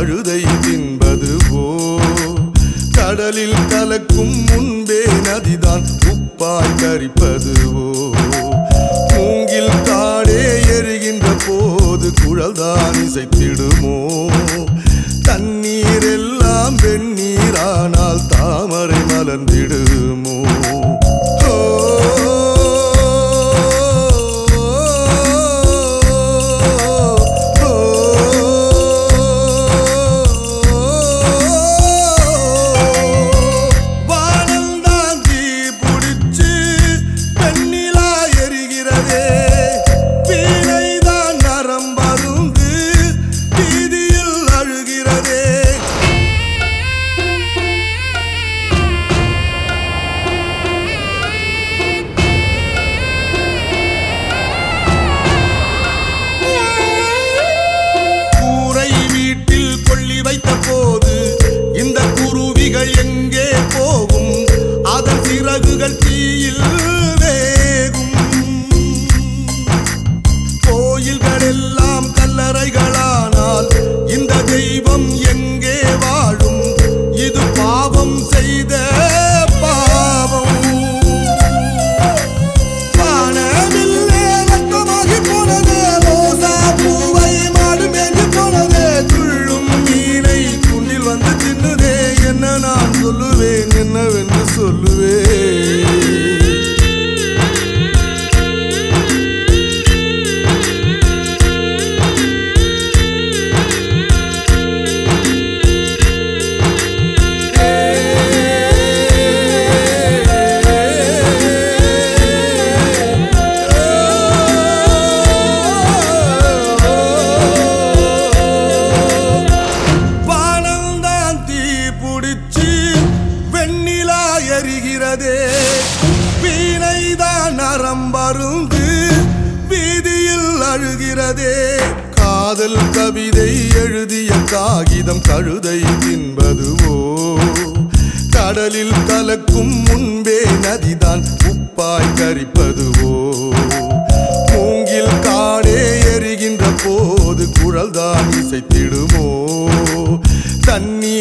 கழுதை தின்பதுவோ கடலில் கலக்கும் முன்பே நதிதான் உப்பாய் கரிப்பதுவோ மூங்கில் காடே எரிகின்ற போது குழல்தான் இசைத்திடுமோ தண்ணீர் எல்லாம் வெந்நீரானால் தாமரை மலர்ந்திடுமோ ஓ, ஓ, வானந்தான் தீ புடிச்சு பெண்ணிலா எரிகிறதே வீணைதான் நரம்பருந்து வீதியில் அழுகிறதே கூரை வீட்டில் கொள்ளி வைத்த போது இந்த குருவிகள் எங்கே போகும் அதன் சிறகுகள் தீயில் வேகும் கோயில்கள் எல்லாம் கல்லறைகளானால் இந்த தெய்வம் எங்கே வாழும் இது பாவம் செய்த பாவம் வானவில்லே ரத்தமாகி போனதே, ரோசா பூவை மாடு மேய்ஞ்சு போனதே, துள்ளும் மீனை துண்ணில் வந்து தின்னுதே, என்ன நான் சொல்லுவேன் என்னவென்று சொல்லுவேன் வானம்தான் தீ புடிச்சு வெண்ணிலா எரிகிறதே வீணைதான் நரம்பருந்து வீதியில் அழுகிறதே காதல் கவிதை எழுதிய காகிதம் கழுதை தின்பதுவோ கடலில் கலக்கும் முன்பே நதிதான் உப்பாய் கரிப்பதுவோ மூங்கில் காடே எரிகின்ற போது குழல்தான் இசைத்திடுமோ தண்ணீர்